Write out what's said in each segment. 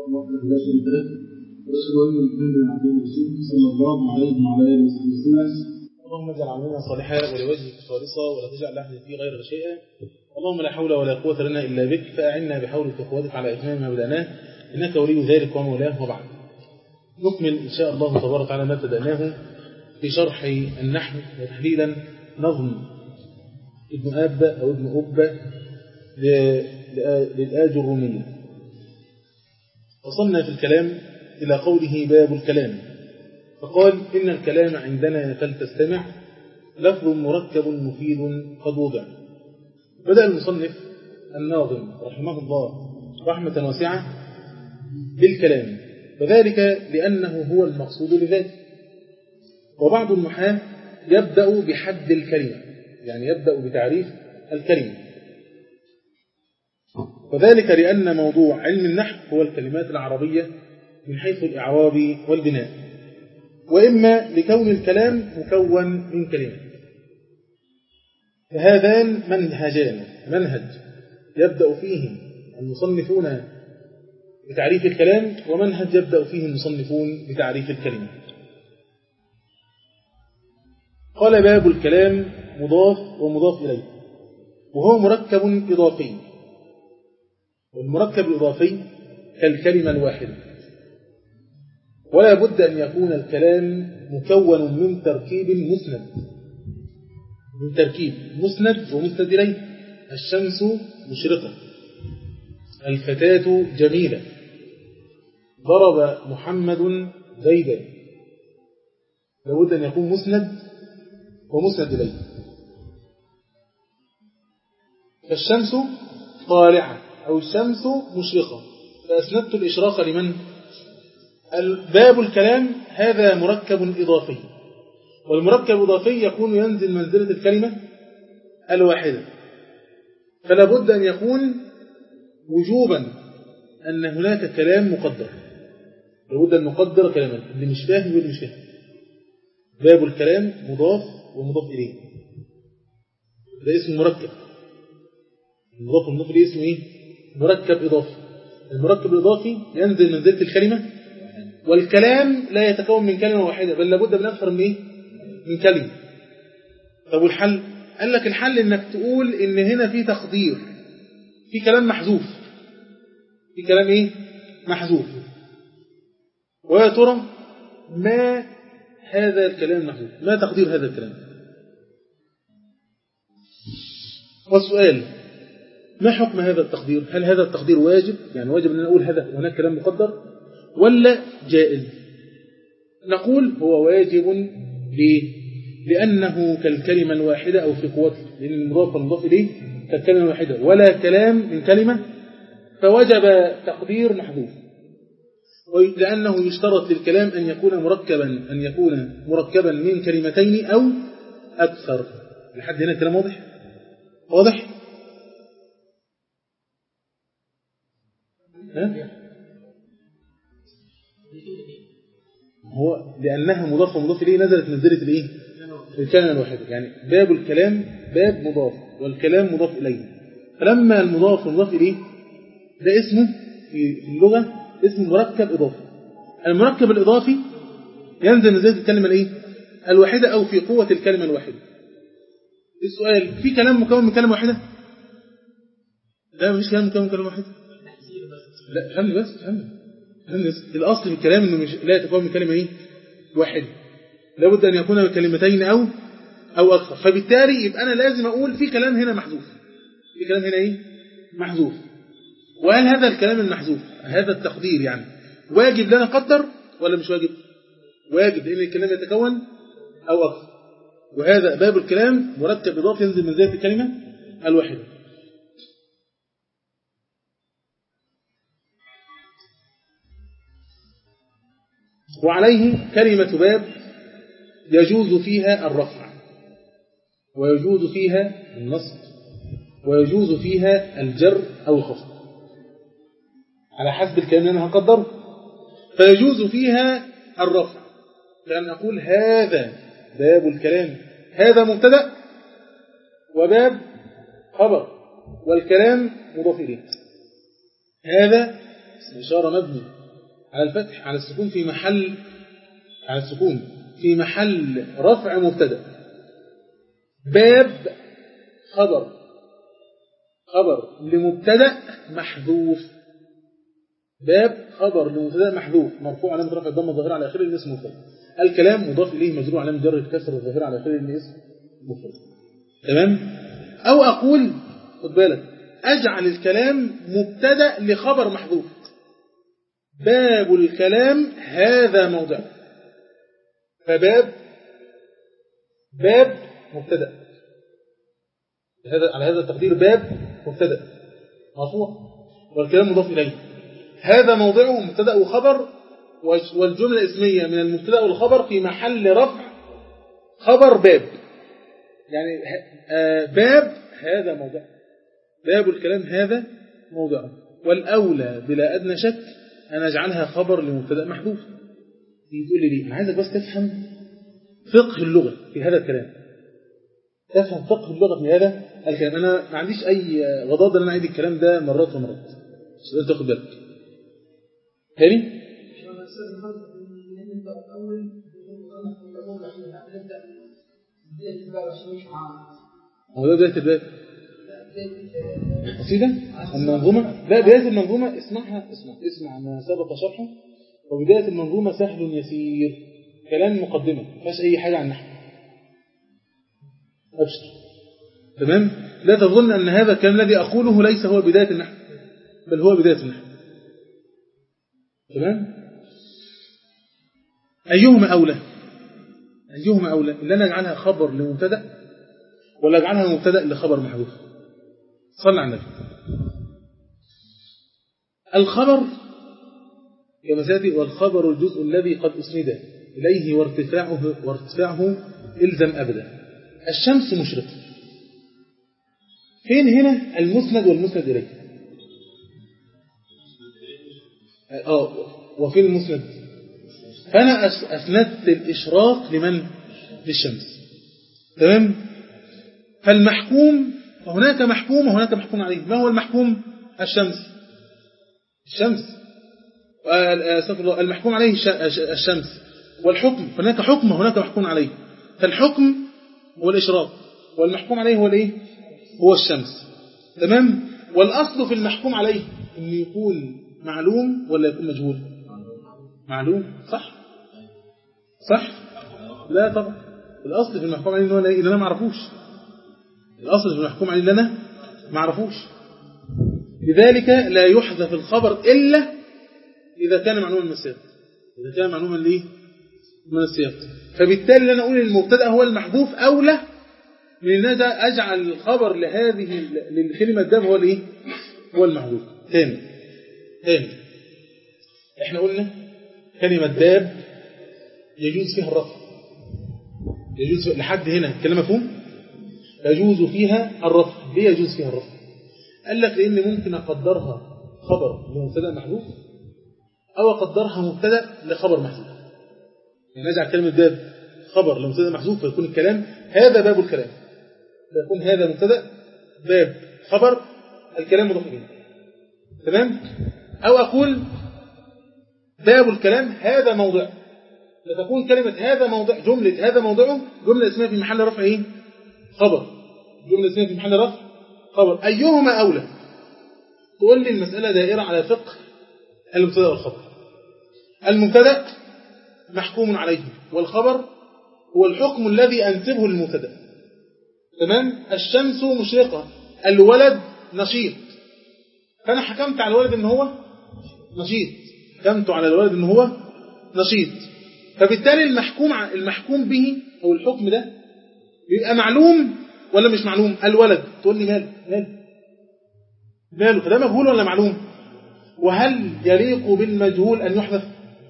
وحده لا شريك له واشهد ان محمدا عبده ورسوله صلى الله عليه وعلى اله وصحبه وسلم اللهم اجعل عملنا صالحا ولوجهك خالصا ولا تجعل لاحد فيه غير شيئا اللهم لا حول ولا قوة لنا إلا بك فأعنا بحولك وقوتك على إتمام ما بدأناه إنك ولي ذلك ومولاه وبعد نكمل إن شاء الله تبارك وتعالى ما ابتدأناه في شرح النحو وتحديدا نظم ابن أب أو ابن أب للآج الرومية وصلنا في الكلام إلى قوله باب الكلام فقال إن الكلام عندنا فلتستمع لفظ مركب مفيد قد وضع بدأ المصنف الناظم رحمه الله رحمة واسعة بالكلام وذلك لأنه هو المقصود لذاته وبعض النحاة يبدأ بحد الكلمة يعني يبدأ بتعريف الكلمة وذلك لأن موضوع علم النحو هو الكلمات العربية من حيث الإعراب والبناء وإما لكون الكلام مكون من كلمات فهذان منهجان منهج يبدأ فيه المصنفون بتعريف الكلام ومنهج يبدأ فيه المصنفون بتعريف الكلمة قال باب الكلام مضاف ومضاف إليه وهو مركب إضافي والمركب الإضافي كالكلمة الواحدة ولا بد أن يكون الكلام مكون من تركيب مسند من تركيب مسند ومسند إليه الشمس مشرقة الفتاة جميلة ضرب محمد زيدا لابد أن يكون مسند ومسند إليه فالشمس طالعة أو الشمس مشرقة فأسندت الإشراق لمن؟ باب الكلام هذا مركب إضافي والمركب الإضافي يكون ينزل منزلة الكلمة الواحدة فلا بد أن يكون وجوبا أن هناك كلام مقدر لابد أن نقدر كلاما اللي مش فاهم واللي مش فاهم باب الكلام مضاف ومضاف إليه ده اسم مركب المضاف والمضاف إليه اسمه إيه مركب إضافي المركب الإضافي ينزل منزلة الكلمة والكلام لا يتكون من كلمة واحدة بل لابد من أكثر من إيه من كلمة طب والحل قال لك الحل انك تقول ان هنا في تقدير في كلام محذوف في كلام ايه محذوف ويا ترى ما هذا الكلام محذوف ما تقدير هذا الكلام والسؤال ما حكم هذا التقدير هل هذا التقدير واجب يعني واجب ان نقول هذا هناك كلام مقدر ولا جائز نقول هو واجب ليه لأنه كالكلمة الواحدة أو في قوته لأن المضاف والمضاف إليه كالكلمة الواحدة ولا كلام من كلمة فوجب تقدير محذوف لأنه يشترط للكلام أن يكون مركبا أن يكون مركبا من كلمتين أو أكثر لحد هنا الكلام واضح واضح ها؟ هو لأنها مضاف ومضاف إليه نزلت منزلة الإيه الكلمة الواحدة يعني باب الكلام باب مضاف والكلام مضاف إليه فلما المضاف والمضاف إليه ده اسمه في اللغة اسمه مركب إضافي المركب الإضافي ينزل منزلة الكلمة الإيه الواحدة أو في قوة الكلمة الواحدة السؤال في كلام مكون من كلمة واحدة لا مفيش كلام مكون من كلمة واحدة لا فهمني بس فهمني الأصل في الكلام أنه مش لا يتكون من كلمة إيه؟ واحدة لابد أن يكون من كلمتين أو أو أكثر فبالتالي يبقى أنا لازم أقول في كلام هنا محذوف في كلام هنا إيه محذوف وهل هذا الكلام المحذوف هذا التقدير يعني واجب لنا قدر ولا مش واجب واجب لأن الكلام يتكون أو أكثر وهذا باب الكلام مركب إضافي ينزل من ذات الكلمة الواحدة وعليه كلمة باب يجوز فيها الرفع ويجوز فيها النصب ويجوز فيها الجر أو الخفض على حسب الكلام اللي أنا هقدره فيجوز فيها الرفع لأن أقول هذا باب الكلام هذا مبتدا وباب خبر والكلام مضاف إليه هذا اسم إشارة مبني على الفتح على السكون في محل على السكون في محل رفع مبتدا باب خبر خبر لمبتدا محذوف باب خبر لمبتدا محذوف مرفوع علامه رفع الضمه الظاهره على اخره الاسم مفرد الكلام مضاف اليه مجرور علامه جر الكسر الظاهره على اخره الاسم مفرد تمام او اقول خد بالك اجعل الكلام مبتدا لخبر محذوف باب الكلام هذا موضع فباب باب مبتدا هذا على هذا التقدير باب مبتدا مرفوع والكلام مضاف اليه هذا موضعه مبتدا وخبر والجمله الاسميه من المبتدا والخبر في محل رفع خبر باب يعني باب هذا موضع باب الكلام هذا موضعه والأولى بلا أدنى شك أن أجعلها خبر لمبتدا محذوف تيجي تقول لي ليه أنا عايزك بس تفهم فقه اللغة في هذا الكلام تفهم فقه اللغة في هذا الكلام أنا ما عنديش أي غضاضة أن أنا أعيد الكلام ده مرات ومرات بس أنت تاخد بالك تاني هو ده بداية الباب قصيدة المنظومة لا بداية المنظومة اسمعها اسمع اسمع ما سبق شرحه وبداية المنظومة سهل يسير كلام مقدمة ما فيهاش أي حاجة عن النحو أبشر تمام لا تظن أن هذا الكلام الذي أقوله ليس هو بداية النحو بل هو بداية النحو تمام أيهما أولى أيهما أولى إن أنا أجعلها خبر لمبتدأ ولا أجعلها مبتدأ لخبر محذوف صلى على النبي الخبر كما سيأتي والخبر الجزء الذي قد أسند إليه وارتفاعه, وارتفاعه إلزم أبدا الشمس مشرقة فين هنا المسند والمسند إليه آه وفين المسند فأنا أسندت الإشراق لمن للشمس تمام فالمحكوم فهناك محكوم وهناك محكوم عليه ما هو المحكوم الشمس الشمس المحكوم عليه الشمس والحكم هناك حكم وهناك محكوم عليه فالحكم هو الإشراق والمحكوم عليه هو الايه هو الشمس تمام والأصل في المحكوم عليه أن يكون معلوم ولا يكون مجهول معلوم صح صح لا طبعا الأصل في المحكوم عليه أنه إذا أنا ما اعرفوش الأصل في المحكوم عليه أننا ما اعرفوش لذلك لا يحذف الخبر إلا إذا كان معلوما من السياق إذا كان معلوما ليه من السياق فبالتالي أنا أقول المبتدا هو المحذوف أولى من أن أجعل الخبر لهذه للكلمة داب هو الإيه هو المحذوف ثاني ثاني احنا قلنا كلمة داب يجوز فيها الرفع يجوز فيها لحد هنا الكلام مفهوم يجوز فيها الرفع ليه يجوز فيها الرفع قال لك لأن ممكن أقدرها خبر لمبتدا محذوف أو أقدرها مبتدا لخبر محذوف يعني نجعل كلمة باب خبر لمبتدا محذوف فيكون الكلام هذا باب الكلام فيكون هذا مبتدا باب خبر الكلام مضاف إليه تمام أو أقول باب الكلام هذا موضع فتكون كلمة هذا موضع جملة هذا موضعه جملة اسمها في محل رفع إيه؟ خبر جملة اسمها في محل رفع خبر أيهما أولى تقول لي المسألة دائرة على فقه المبتدا والخبر المبتدا محكوم عليه والخبر هو الحكم الذي أنسبه للمبتدا تمام الشمس مشرقة الولد نشيط فأنا حكمت على الولد إن هو نشيط حكمت على الولد إن هو نشيط فبالتالي المحكوم المحكوم به أو الحكم ده بيبقى معلوم ولا مش معلوم الولد تقول لي ماله ماله ماله ده مجهول ولا معلوم وهل يليق بالمجهول أن يحذف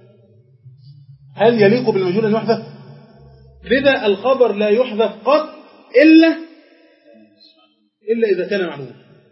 هل يليق بالمجهول أن يحذف لذا الخبر لا يحذف قط إلا إلا إذا كان معلوما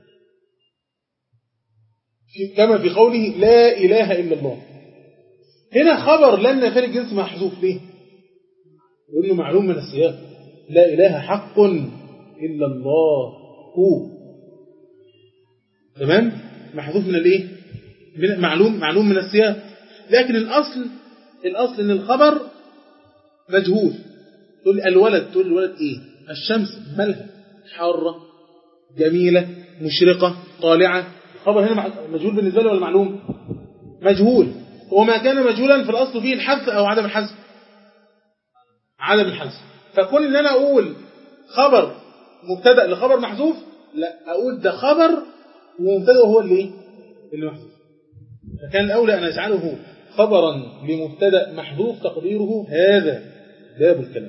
كما في قوله لا إله إلا الله هنا خبر لن يفعل الجنس محذوف ليه لأنه معلوم من السياق لا إله حق إلا الله هو تمام محذوف من الايه من معلوم معلوم من السياق لكن الأصل الأصل إن الخبر مجهول تقول الولد تقول الولد إيه الشمس مالها حارة جميلة مشرقة طالعة الخبر هنا مجهول بالنسبة له ولا معلوم مجهول وما كان مجهولا في الأصل فيه الحذف أو عدم الحذف عدم الحذف فكون ان انا اقول خبر مبتدا لخبر محذوف لا اقول ده خبر ومبتدا هو اللي ايه اللي محذوف فكان الاولى ان اجعله خبرا لمبتدا محذوف تقديره هذا باب الكلام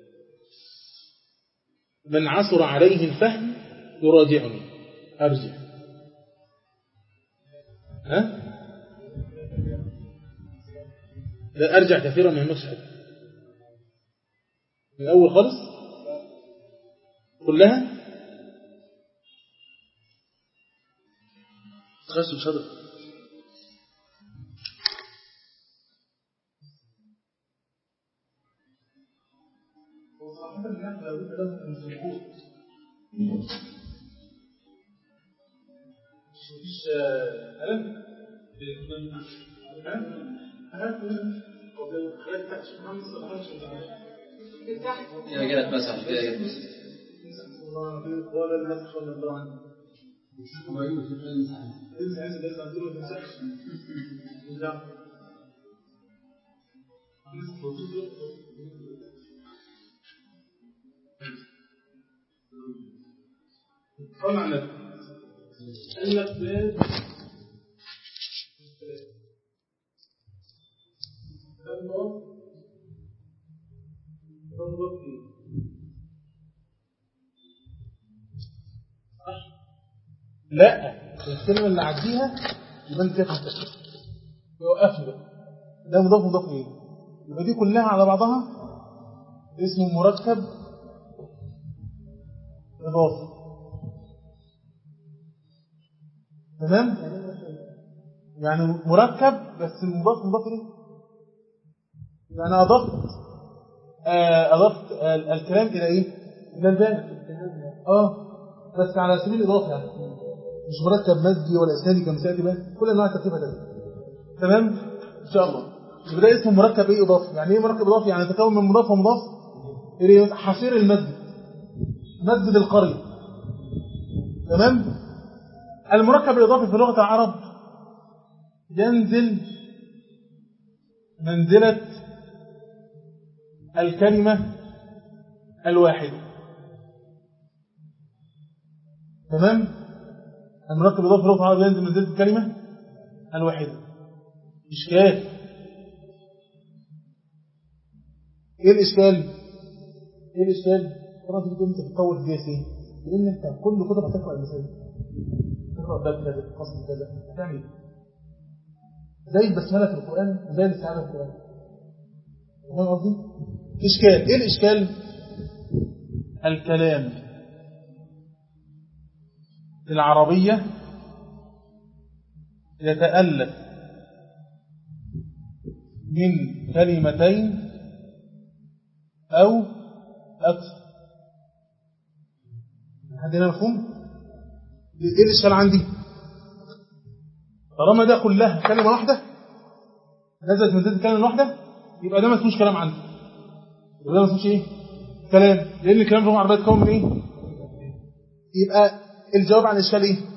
من عثر عليه الفهم يراجعني ارجع ها لا ارجع كثيرا ما يهمكش حاجه من الأول خالص كلها خشب صدر مش ألم كده كده اتمسح كده كده ولا المسح ولا الدعاء عنه انزل انزل بس عندنا ما تمسحش لا صلى على النبي قال لك باب تنظر تنظر فيه لا الكلمة اللي عديها يبقى انت كده تنتهي يوقفني بقى ده مضاف مضاف ايه يبقى دي كلها على بعضها اسمه مركب اضافي تمام يعني مركب بس المضاف مضاف ايه يعني اضفت آه اضفت آه الكلام الى ايه الى الباب اه بس على سبيل الاضافه يعني مش مركب مزجي ولا اسنادي كما سياتي بقى كل انواع التركيبه ده تمام ان شاء الله يبقى ده اسمه مركب ايه اضافي يعني ايه مركب اضافي يعني يتكون من مضاف ومضاف اليه حصير المسجد مسجد القريه تمام المركب الاضافي في لغه العرب ينزل منزله الكلمه الواحده تمام المركب الاضافي في لغه العرب ينزل منزله الكلمه الواحده اشكال ايه الاشكال ايه الاشكال طبعا تيجي تقول انت بتطور في جيس ايه لان انت كل كتب هتقرا المثال تقرا باب كذا فصل كذا هتعمل ايه زي البسمله في القران وزي الاستعاذه في القران فاهم قصدي اشكال ايه الاشكال الكلام العربيه يتالف من كلمتين أو أكثر حد هنا مفهوم؟ إيه الإشكال عندي؟ طالما ده كلها كلمة واحدة نزلت من ذات الكلمة الواحدة يبقى ده ما اسموش كلام عندي يبقى ده ما اسموش إيه؟ كلام لأن الكلام في اللغة العربية يتكون من إيه؟ يبقى الجواب عن الإشكال إيه؟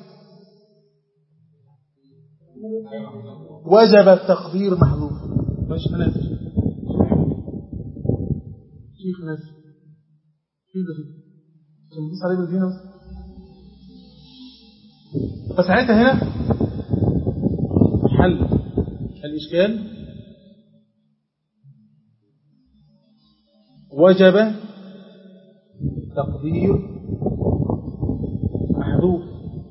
وجب التقدير محذوف ماشي انا اسف شيخ ناس شيخ ده شيخ عشان ندوس عليه بالدين بس فساعتها هنا حل الإشكال وجب تقدير محذوف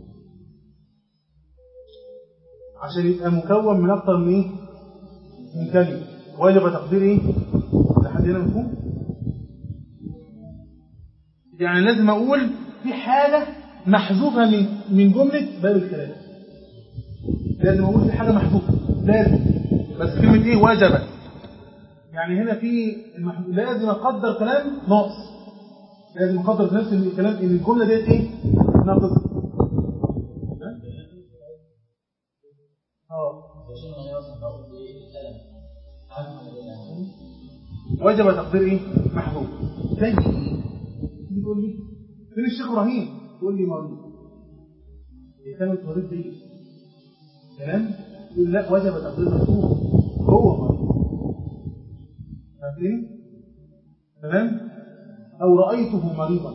عشان يبقى مكون من أكتر من إيه؟ من كلمة وجب تقدير إيه؟ لحد هنا مفهوم؟ يعني لازم أقول في حالة محذوفة من من جملة باب الكلام لازم أقول في حاجة محذوفة لازم بس كلمة إيه وجب يعني هنا في المحذوف لازم أقدر كلام ناقص لازم أقدر في نفس الكلام إن الجملة ديت إيه ناقصة اه وجب تقدير ايه محذوف زي ايه تيجي تقول لي فين الشيخ ابراهيم تقول لي مريض كانت مريض دي كلام يقول لا وجب تقدير محذوف هو مريض فاهمين تمام او رايته مريضا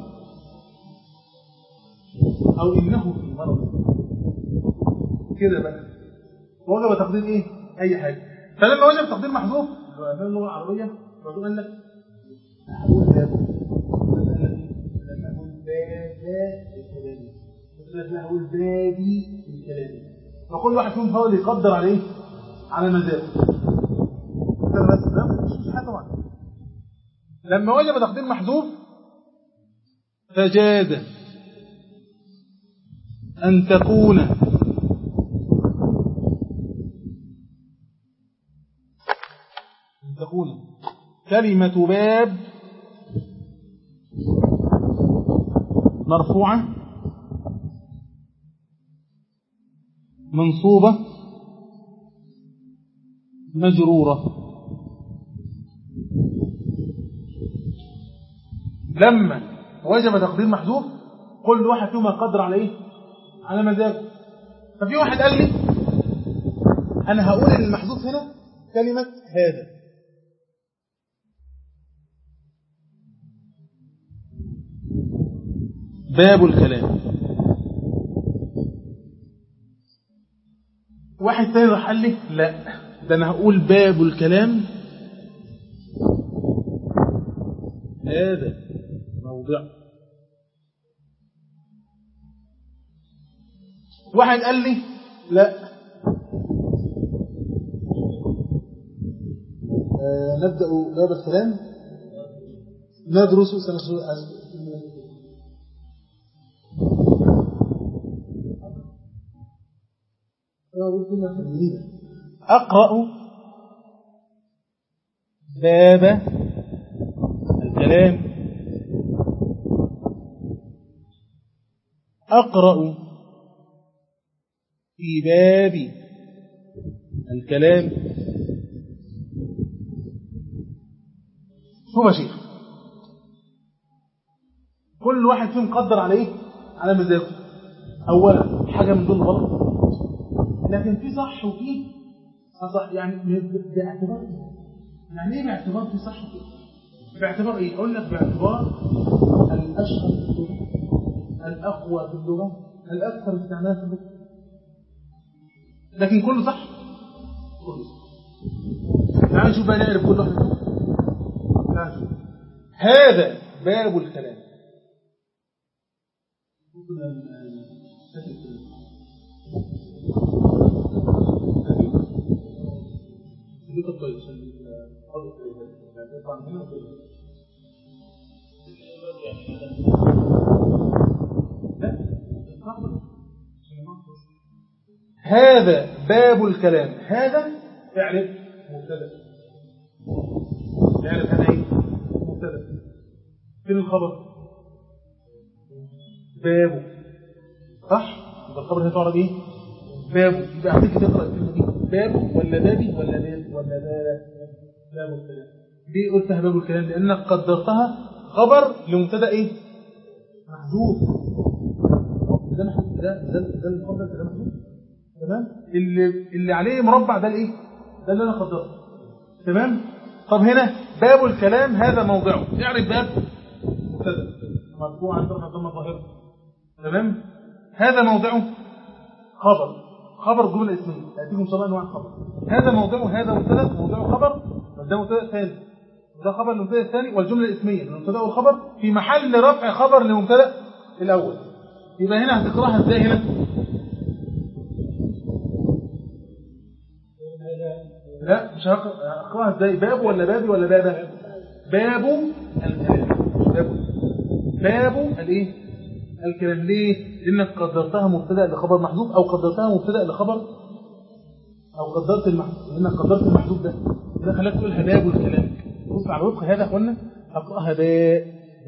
او انه في مرض كده بقى وجب تقدير ايه اي حاجه فلما وجب تقدير محذوف في اللغه العربيه الرسول قال لك هقول باب لما اقول باب الكلام لما اقول بابي الكلام فكل واحد فيهم حاول يقدر عليه على مزاجه كده بس ده مش حاجه طبعا لما وجب تقدير محذوف فجاز أن تكون أن تكون كلمة باب مرفوعة منصوبة مجرورة لما وجب تقدير محذوف كل واحد فيهم يقدر على ايه على مزاجه ففي واحد قال لي انا هقول ان المحذوف هنا كلمة هذا باب الكلام واحد تاني راح قال لي لا ده انا هقول باب الكلام هذا موضع واحد قال لي لا آه نبدأ باب الكلام ندرس سنة أقرأ باب الكلام أقرأ في باب الكلام شوف يا شيخ كل واحد فيهم قدر على ايه على مزاجه اولا حاجه من دول غلط لكن في صح وفي صح يعني باعتبار يعني ايه باعتبار في صح وفي باعتبار ايه اقول لك باعتبار الاشهر في اللغه الاقوى في اللغه الاكثر استعمال في اللغه لكن كله صح كله صح تعال نشوف بقى نعرف كل واحد تعال نشوف هذا باب الكلام طيب عشان هذا باب الكلام هذا اعرف مبتدا اعرف هذا ايه مبتدا فين الخبر بابه صح يبقى الخبر هنا تعرض ايه بابه يبقى عليك تقرا الكلمه دي بابه ولا بابي ولا باب ولا باب الكلام ليه قلتها باب الكلام لانك قدرتها خبر لمبتدا ايه محذوف ده محذوف ده ده ده المقدر ده محذوف تمام اللي اللي عليه مربع ده الايه ده اللي انا قدرته تمام طب هنا باب الكلام هذا موضعه اعرف باب مبتدا مرفوع عن فتحه ضمه ظاهره تمام هذا موضعه خبر خبر جمله اسميه هاتيكم ان شاء الله انواع الخبر هذا موضعه هذا مبتدا موضعه خبر ده مبتدا ثاني وده خبر للمبتدا الثاني والجمله الاسميه المبتدا والخبر في محل رفع خبر للمبتدا الاول يبقى هنا هتقراها ازاي هنا لا مش هقراها ازاي باب ولا بابي ولا بابا باب الكلام باب باب الايه الكلام ليه لانك قدرتها مبتدا لخبر محذوف او قدرتها مبتدا لخبر او قدرت المحذوف لانك قدرت المحذوف ده ده خلاك تقولها باب الكلام بص على وفق هذا قلنا اقراها باب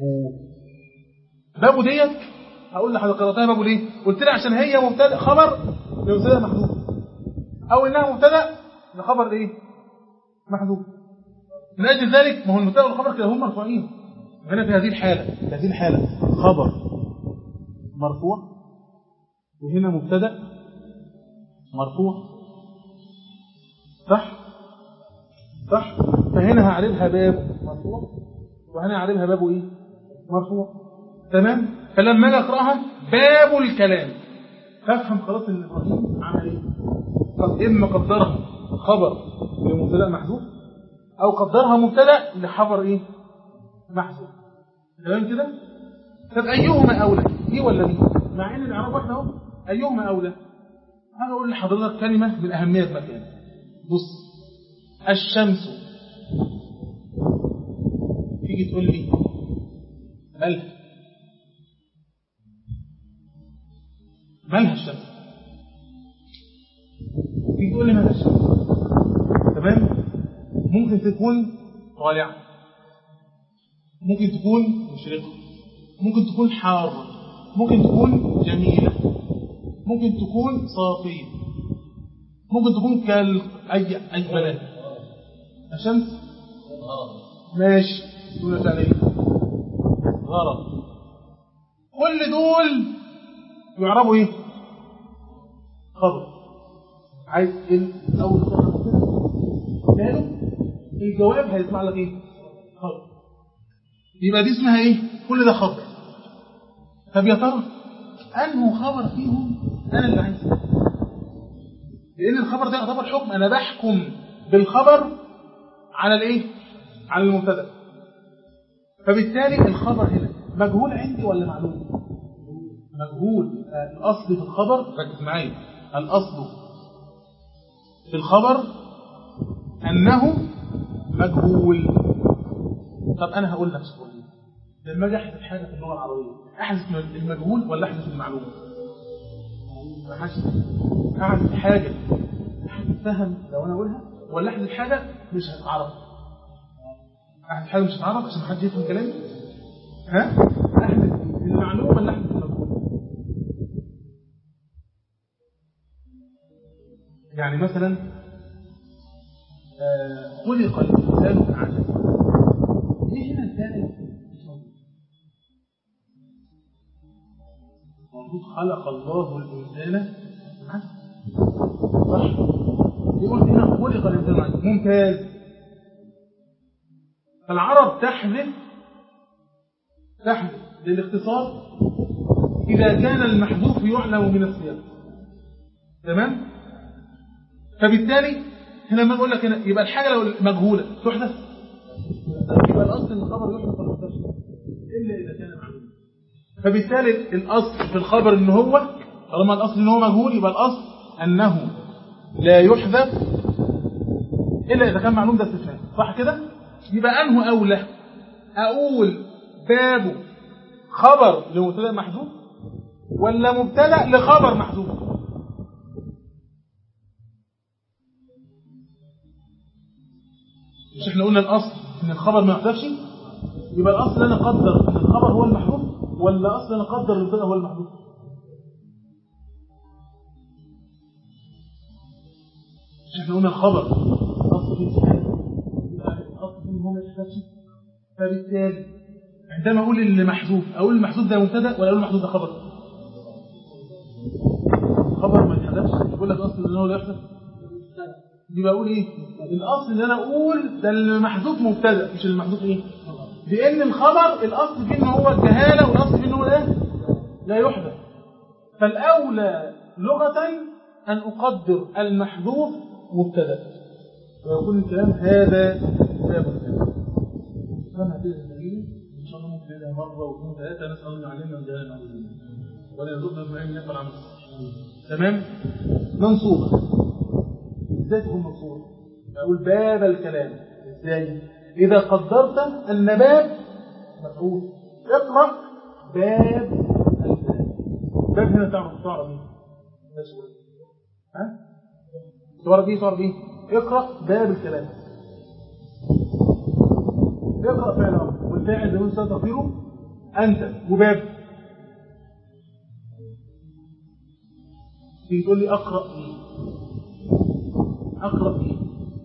باب ديت هقول لحضرتك قراتها باب ليه قلت لي عشان هي مبتدا خبر لمبتدا محذوف أو إنها مبتدأ لخبر إيه محذوف من أجل ذلك ما هو المبتدأ والخبر كده هم مرفوعين هنا في هذه الحالة في هذه الحالة خبر مرفوع وهنا مبتدأ مرفوع صح صح فهنا هعربها باب مرفوع وهنا هعربها باب ايه مرفوع تمام فلما اجي اقراها باب الكلام فافهم خلاص ان ابراهيم عمل ايه طب اما قدرها خبر لمبتدا محذوف او قدرها مبتدا لخبر ايه محذوف تمام كده طب ايهما اولى دي ولا دي مع ان الاعراب واحده اهو ايهما اولى انا اقول لحضرتك كلمه من اهميه المكان بص الشمس تيجي تقول لي مالها مالها الشمس تيجي تقول لي مالها الشمس تمام ممكن تكون طالعة ممكن تكون مشرقة ممكن تكون حارة ممكن تكون جميلة ممكن تكون صافية ممكن تكون كال أي أي بلد الشمس ماشي تقول عليه غلط كل دول يعربوا ايه خبر عايز الاول خبر كده الجواب هيطلع لك ايه خبر يبقى دي اسمها ايه كل ده خبر طب يا ترى انه خبر فيهم انا اللي عايز لان الخبر ده يعتبر حكم انا بحكم بالخبر على الايه على المبتدا فبالتالي الخبر هنا مجهول عندي ولا معلوم مجهول الاصل في الخبر ركز معايا الاصل في الخبر انه مجهول طب انا هقول لك سؤال لما اجي احذف حاجه في اللغه العربيه احذف المجهول ولا احذف المعلوم احذف احذف حاجه فهم لو انا اقولها ولا احذف حاجه مش هتعرف احذف حاجه مش هتعرف عشان حد يفهم كلامي ها احذف المعلوم ولا احذف المجهول يعني مثلا خلق الانسان من عجل ليه هنا الثالث المفروض خلق الله الانسان عجل صح يقول هنا خلق الانسان عجل ممتاز فالعرب تحذف تحذف للاختصار إذا كان المحذوف يعلم من السياق تمام فبالتالي هنا لما اقول لك هنا يبقى الحاجه لو مجهوله تحدث يبقى الاصل ان الخبر يحدث ولا يحدث الا اذا كان معلوما فبالتالي الاصل في الخبر ان هو طالما الاصل ان هو مجهول يبقى الاصل انه لا يحذف الا اذا كان معلوم ده استثناء صح كده يبقى انه اولى اقول باب خبر لمبتدا محذوف ولا مبتدا لخبر محذوف مش احنا قلنا الاصل ان الخبر ما يحذفش يبقى الاصل انا اقدر ان الخبر هو المحذوف ولا اصل انا اقدر المبتدا هو المحذوف مش احنا قلنا الخبر الاصل فيه استحاله يبقى الاصل ان هو ما يحذفش فبالتالي عندما اقول اللي محذوف اقول المحذوف ده مبتدا ولا اقول المحذوف ده خبر خبر ما يتحذفش مش بقول لك اصل ان هو لا يحذف يبقى اقول ايه الاصل ان انا اقول ده المحذوف مبتدا مش المحذوف ايه لان الخبر الاصل فيه ان هو الجهاله والاصل فيه ان هو ايه لا يحذف فالاولى لغه ان اقدر المحذوف مبتدا ويكون الكلام هذا باب الكلام كلام هذه الدليل ان شاء الله ممكن نلاقيها مره واثنين وثلاثه نسال الله يعلمنا الجهاله ولا يرزقنا بما يفعل عمل تمام منصوبه ازاي تكون منصوبة اقول باب الكلام ازاي اذا قدرت ان باب مفعول اقرا باب الكلام باب هنا تعرف تعرف ايه ها تعرف ايه تعرف ايه اقرا باب الكلام اقرا فعل امر والفاعل ده انت تقديره انت وباب تيجي تقول لي اقرا ايه أقرأ إيه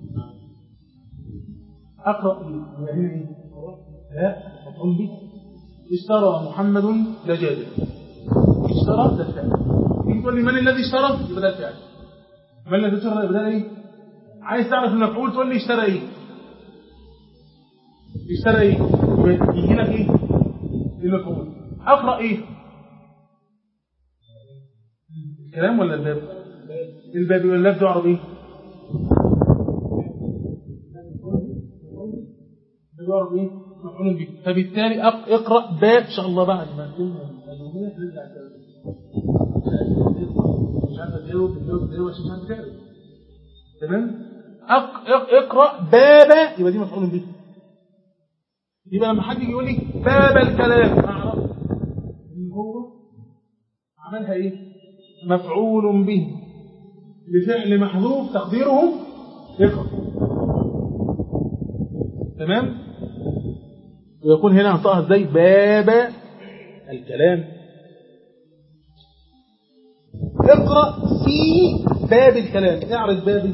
أقرأ إيه يبقى هنا إيه لا مفعول به اشترى محمد دجاجة اشترى ده الفعل تيجي تقول لي من الذي اشترى يبقى ده الفعل من الذي اشترى يبقى ده ايه عايز تعرف المفعول تقول لي اشترى ايه اشترى ايه يبقى يجي لك ايه المفعول اقرا ايه الكلام ولا الباب الباب ولا الباب ده عربي ايه الباب عربي ايه مفعول به فبالتالي أق- اقرا باب ان شاء الله بعد ما تنهي الألومية ترجع تاني. مش عارف تجاوب تجاوب تجاوب عشان مش عارف تجاوب تمام أق- اق- اقرا باب يبقى دي مفعول به يبقى لما حد يجي يقول لي باب الكلام اعرف ان هو عملها ايه مفعول به بفعل محذوف تقديره اقرا تمام ويكون هنا هنطقها ازاي باب الكلام اقرا في باب الكلام اعرف بابي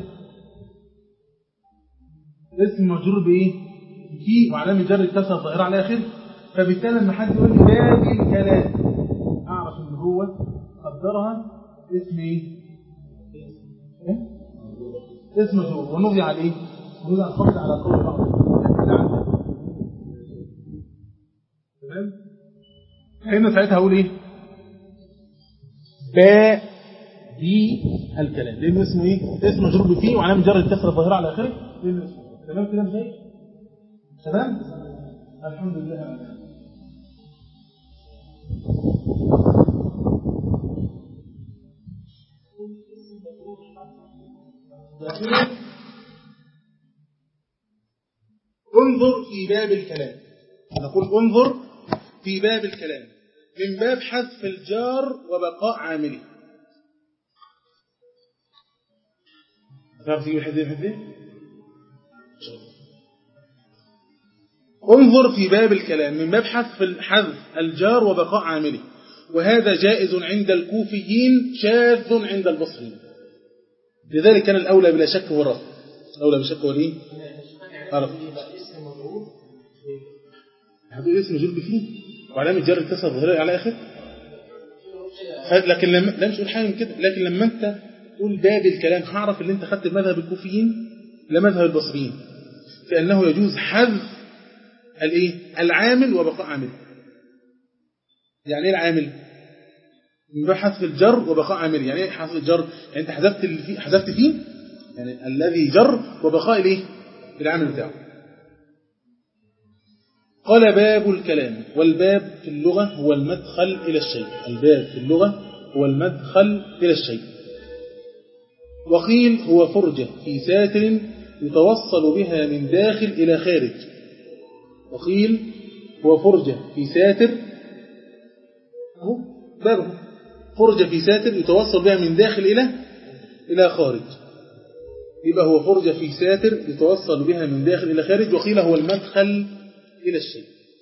اسم مجرور بايه في وعلامه جر الكسره الظاهره على اخره فبالتالي لما حد يقول لي باب الكلام اعرف ان هو قدرها اسم ايه إيه؟ اسم مجرور ونضي على ايه ونضي على الخفض على قول بعض تمام هنا ساعتها هقول ايه باء بي الكلام لانه اسمه ايه اسم مجرور بفيه وعلامه جر الكسره الظاهره على اخره لانه اسمه تمام كده ازاي تمام الحمد لله رب العالمين. انظر في باب الكلام نقول انظر في باب الكلام من باب حذف الجار وبقاء عامله تعرف تجيب الحديث الحديث انظر في باب الكلام من باب حذف حذف الجار وبقاء عامله وهذا جائز عند الكوفيين شاذ عند البصريين لذلك كان الأولى بلا شك هو الرفع الأولى بلا شك هو الايه؟ الرفع هتقول اسم مجرور فيه وعلامة جر الكسر الظاهرة على آخر لكن لما لا مش قول حاجة من كده لكن لما أنت تقول باب الكلام هعرف اللي أنت خدت مذهب الكوفيين لا مذهب البصريين فإنه يجوز حذف الايه العامل وبقاء عامل يعني ايه العامل من باب حذف الجر وبقاء عامل يعني ايه حذف الجر يعني انت حذفت اللي فيه حذفت فيه يعني الذي جر وبقاء الايه العامل بتاعه قال باب الكلام والباب في اللغة هو المدخل إلى الشيء الباب في اللغة هو المدخل إلى الشيء وقيل هو فرجة في ساتر يتوصل بها من داخل إلى خارج وقيل هو فرجة في ساتر أهو بابه فرجة في ساتر يتوصل بها من داخل إلى إلى خارج يبقى هو فرجة في ساتر يتوصل بها من داخل إلى خارج وقيل هو المدخل إلى الشيء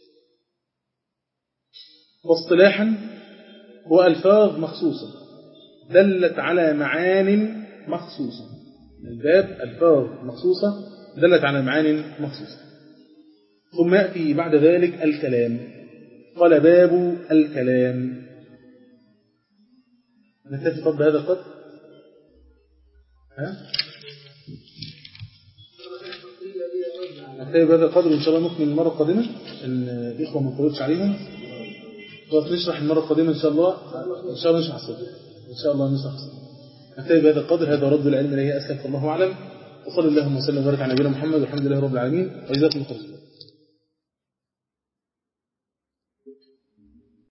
واصطلاحا هو ألفاظ مخصوصة دلت على معان مخصوصة الباب ألفاظ مخصوصة دلت على معان مخصوصة ثم يأتي بعد ذلك الكلام قال باب الكلام نكتفي طب بهذا القدر ها نكتفي بهذا القدر وإن شاء الله نكمل المرة القادمة عشان الإخوة ما نطولش عليهم ونشرح المرة القادمة إن شاء الله إن شاء الله نشرح الصدر إن شاء الله نشرح الصدر نكتفي بهذا القدر هذا رد العلم إليه أسألك الله أعلم وصلى اللهم وسلم وبارك على نبينا محمد والحمد لله رب العالمين وجزاكم الله خيرا